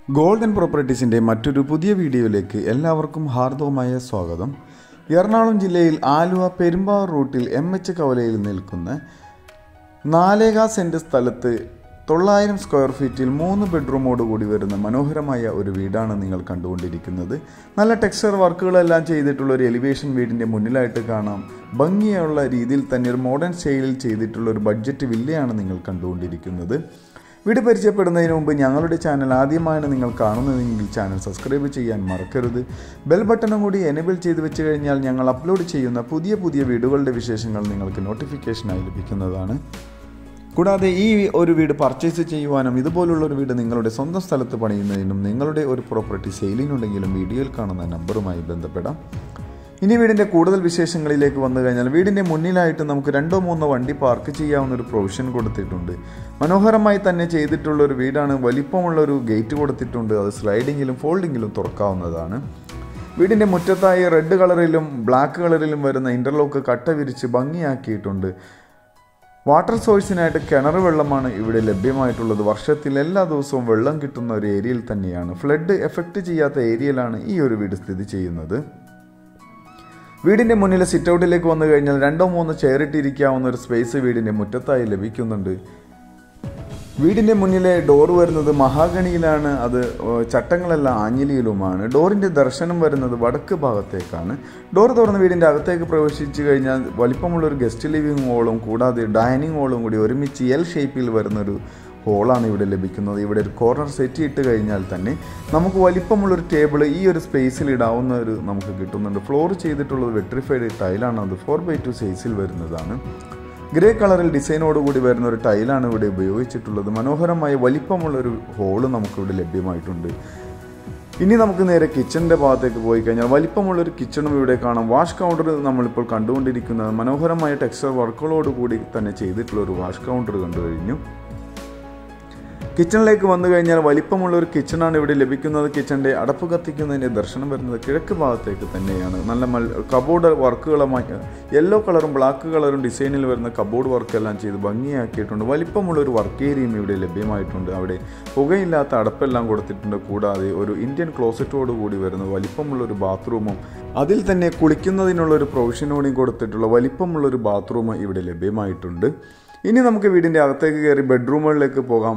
golden പ്രോപ്പർട്ടീസിൻ്റെ മറ്റൊരു പുതിയ വീഡിയോയിലേക്ക് എല്ലാവർക്കും ഹാർദവമായ സ്വാഗതം എറണാകുളം ജില്ലയിൽ ആലുവ പെരുമ്പാവൂർ റൂട്ടിൽ എം എച്ച് കവലയിൽ നിൽക്കുന്ന നാലേകാ സെൻറ്റ് സ്ഥലത്ത് തൊള്ളായിരം സ്ക്വയർ ഫീറ്റിൽ മൂന്ന് ബെഡ്റൂമോട് കൂടി വരുന്ന മനോഹരമായ ഒരു വീടാണ് നിങ്ങൾ കണ്ടുകൊണ്ടിരിക്കുന്നത് നല്ല ടെക്സ്ചർ വർക്കുകളെല്ലാം ചെയ്തിട്ടുള്ള ഒരു എലിവേഷൻ വീടിൻ്റെ മുന്നിലായിട്ട് കാണാം ഭംഗിയുള്ള രീതിയിൽ തന്നെ ഒരു മോഡേൺ സ്റ്റൈലിൽ ചെയ്തിട്ടുള്ള ഒരു ബഡ്ജറ്റ് വില്ലയാണ് നിങ്ങൾ കണ്ടുകൊണ്ടിരിക്കുന്നത് വീട് പരിചയപ്പെടുന്നതിന് മുമ്പ് ഞങ്ങളുടെ ചാനൽ ആദ്യമായാണ് നിങ്ങൾ കാണുന്നതെങ്കിൽ ചാനൽ സബ്സ്ക്രൈബ് ചെയ്യാൻ മറക്കരുത് ബെൽ ബട്ടണും കൂടി എനേബിൾ ചെയ്ത് വെച്ച് കഴിഞ്ഞാൽ ഞങ്ങൾ അപ്ലോഡ് ചെയ്യുന്ന പുതിയ പുതിയ വീടുകളുടെ വിശേഷങ്ങൾ നിങ്ങൾക്ക് നോട്ടിഫിക്കേഷനായി ലഭിക്കുന്നതാണ് കൂടാതെ ഈ ഒരു വീട് പർച്ചേസ് ചെയ്യുവാനും ഇതുപോലുള്ള ഒരു വീട് നിങ്ങളുടെ സ്വന്തം സ്ഥലത്ത് പണിയുന്നതിനും നിങ്ങളുടെ ഒരു പ്രോപ്പർട്ടി സെയിലിനുണ്ടെങ്കിലും വീഡിയോയിൽ കാണുന്ന നമ്പറുമായി ബന്ധപ്പെടാം ഇനി വീടിൻ്റെ കൂടുതൽ വിശേഷങ്ങളിലേക്ക് വന്നു കഴിഞ്ഞാൽ വീടിൻ്റെ മുന്നിലായിട്ട് നമുക്ക് രണ്ടോ മൂന്നോ വണ്ടി പാർക്ക് ചെയ്യാവുന്ന ഒരു പ്രൊവിഷൻ കൊടുത്തിട്ടുണ്ട് മനോഹരമായി തന്നെ ചെയ്തിട്ടുള്ള ഒരു വീടാണ് വലിപ്പമുള്ള ഒരു ഗേറ്റ് കൊടുത്തിട്ടുണ്ട് അത് സ്ലൈഡിങ്ങിലും ഫോൾഡിങ്ങിലും തുറക്കാവുന്നതാണ് വീടിൻ്റെ മുറ്റത്തായി റെഡ് കളറിലും ബ്ലാക്ക് കളറിലും വരുന്ന ഇൻ്റർലോക്ക് കട്ട വിരിച്ച് ഭംഗിയാക്കിയിട്ടുണ്ട് വാട്ടർ സോഴ്സിനായിട്ട് കിണർ വെള്ളമാണ് ഇവിടെ ലഭ്യമായിട്ടുള്ളത് വർഷത്തിൽ എല്ലാ ദിവസവും വെള്ളം കിട്ടുന്ന ഒരു ഏരിയയിൽ തന്നെയാണ് ഫ്ലഡ് എഫക്റ്റ് ചെയ്യാത്ത ഏരിയയിലാണ് ഈ ഒരു വീട് സ്ഥിതി ചെയ്യുന്നത് വീടിന്റെ മുന്നിലെ സിറ്റ് ഔട്ടിലേക്ക് വന്നു കഴിഞ്ഞാൽ രണ്ടോ മൂന്നോ ചെയറിട്ടിരിക്കാവുന്ന ഒരു സ്പേസ് വീടിന്റെ മുറ്റത്തായി ലഭിക്കുന്നുണ്ട് വീടിന്റെ മുന്നിലെ ഡോർ വരുന്നത് മഹാഗണിയിലാണ് അത് ചട്ടങ്ങളെല്ലാം ആഞ്ഞിലിയിലുമാണ് ഡോറിന്റെ ദർശനം വരുന്നത് വടക്ക് ഭാഗത്തേക്കാണ് ഡോർ തുറന്ന് വീടിന്റെ അകത്തേക്ക് പ്രവേശിച്ചു കഴിഞ്ഞാൽ വലിപ്പമുള്ള ഒരു ഗസ്റ്റ് ലിവിംഗ് ഹോളും കൂടാതെ ഡൈനിങ് ഹോളും കൂടി ഒരുമിച്ച് എൽ ഷേപ്പിൽ വരുന്നൊരു ഹോളാണ് ഇവിടെ ലഭിക്കുന്നത് ഇവിടെ ഒരു കോർണർ സെറ്റ് ഇട്ട് കഴിഞ്ഞാൽ തന്നെ നമുക്ക് വലിപ്പമുള്ളൊരു ടേബിൾ ഈ ഒരു സ്പേസിൽ ഇടാവുന്ന ഒരു നമുക്ക് കിട്ടുന്നുണ്ട് ഫ്ലോർ ചെയ്തിട്ടുള്ളത് വെട്രിഫൈഡ് ടൈലാണ് അത് ഫോർ ബൈ ടു സൈസിൽ വരുന്നതാണ് ഗ്രേ കളറിൽ ഡിസൈനോട് കൂടി വരുന്ന ഒരു ടൈലാണ് ഇവിടെ ഉപയോഗിച്ചിട്ടുള്ളത് മനോഹരമായ വലിപ്പമുള്ള ഒരു ഹോള് നമുക്കിവിടെ ലഭ്യമായിട്ടുണ്ട് ഇനി നമുക്ക് നേരെ കിച്ചണിൻ്റെ ഭാഗത്തേക്ക് പോയി കഴിഞ്ഞാൽ വലിപ്പമുള്ള ഒരു കിച്ചണും ഇവിടെ കാണാം വാഷ് കൗണ്ടർ നമ്മളിപ്പോൾ കണ്ടുകൊണ്ടിരിക്കുന്നത് മനോഹരമായ ടെക്സ്ചർ വർക്കുകളോട് കൂടി തന്നെ ചെയ്തിട്ടുള്ള ഒരു വാഷ് കൗണ്ടർ കണ്ടു കഴിഞ്ഞു കിച്ചണിലേക്ക് വന്നു കഴിഞ്ഞാൽ വലിപ്പമുള്ള ഒരു കിച്ചണാണ് ഇവിടെ ലഭിക്കുന്നത് കിച്ചണിൻ്റെ അടപ്പ് കത്തിക്കുന്നതിൻ്റെ ദർശനം വരുന്നത് കിഴക്ക് ഭാഗത്തേക്ക് തന്നെയാണ് നല്ല മൽ കബോർഡ് വർക്കുകളുമായി യെല്ലോ കളറും ബ്ലാക്ക് കളറും ഡിസൈനിൽ വരുന്ന കബോർഡ് വർക്കെല്ലാം ചെയ്ത് ഭംഗിയാക്കിയിട്ടുണ്ട് വലിപ്പമുള്ള ഒരു വർക്ക് ഏരിയയും ഇവിടെ ലഭ്യമായിട്ടുണ്ട് അവിടെ പുകയില്ലാത്ത അടപ്പെല്ലാം കൊടുത്തിട്ടുണ്ട് കൂടാതെ ഒരു ഇന്ത്യൻ ക്ലോസറ്റോട് കൂടി വരുന്ന വലിപ്പമുള്ള ഒരു ബാത്റൂമും അതിൽ തന്നെ കുളിക്കുന്നതിനുള്ള ഒരു പ്രൊവിഷനോടെയും കൊടുത്തിട്ടുള്ള വലിപ്പമുള്ള ഒരു ബാത്റൂം ഇവിടെ ലഭ്യമായിട്ടുണ്ട് ഇനി നമുക്ക് വീടിൻ്റെ അകത്തേക്ക് കയറി ബെഡ്റൂമുകളിലേക്ക് പോകാം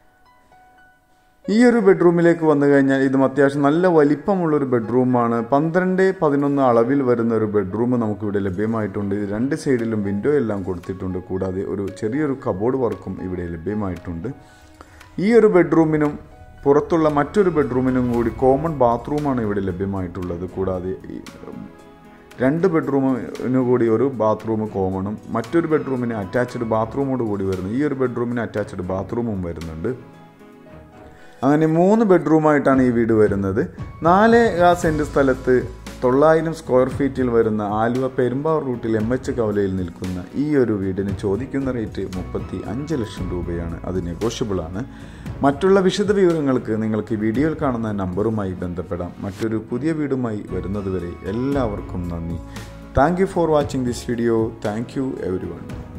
ഈ ഒരു ബെഡ്റൂമിലേക്ക് വന്നു കഴിഞ്ഞാൽ ഇതും അത്യാവശ്യം നല്ല വലിപ്പമുള്ള ഒരു ബെഡ്റൂമാണ് പന്ത്രണ്ട് പതിനൊന്ന് അളവിൽ വരുന്ന ഒരു ബെഡ്റൂം നമുക്കിവിടെ ലഭ്യമായിട്ടുണ്ട് രണ്ട് സൈഡിലും വിൻഡോ എല്ലാം കൊടുത്തിട്ടുണ്ട് കൂടാതെ ഒരു ചെറിയൊരു കബോർഡ് വർക്കും ഇവിടെ ലഭ്യമായിട്ടുണ്ട് ഈ ഒരു ബെഡ്റൂമിനും പുറത്തുള്ള മറ്റൊരു ബെഡ്റൂമിനും കൂടി കോമൺ ബാത്റൂമാണ് ഇവിടെ ലഭ്യമായിട്ടുള്ളത് കൂടാതെ രണ്ട് ബെഡ്റൂമിന് കൂടി ഒരു ബാത്റൂം കോമണും മറ്റൊരു ബെഡ്റൂമിന് അറ്റാച്ച്ഡ് ബാത്റൂമോട് കൂടി വരുന്നു ഈ ഒരു ബെഡ്റൂമിന് അറ്റാച്ച്ഡ് ബാത്റൂമും വരുന്നുണ്ട് അങ്ങനെ മൂന്ന് ബെഡ്റൂമായിട്ടാണ് ഈ വീട് വരുന്നത് നാല് ആ സെൻറ്റ് സ്ഥലത്ത് തൊള്ളായിരം സ്ക്വയർ ഫീറ്റിൽ വരുന്ന ആലുവ പെരുമ്പാവൂർ റൂട്ടിൽ എം എച്ച് കവലയിൽ നിൽക്കുന്ന ഈ ഒരു വീടിന് ചോദിക്കുന്ന റേറ്റ് മുപ്പത്തി അഞ്ച് ലക്ഷം രൂപയാണ് അത് നെഗോഷ്യബിൾ ആണ് മറ്റുള്ള വിശദ വിവരങ്ങൾക്ക് നിങ്ങൾക്ക് ഈ വീഡിയോയിൽ കാണുന്ന നമ്പറുമായി ബന്ധപ്പെടാം മറ്റൊരു പുതിയ വീടുമായി വരുന്നതുവരെ എല്ലാവർക്കും നന്ദി thank you for watching this video thank you every one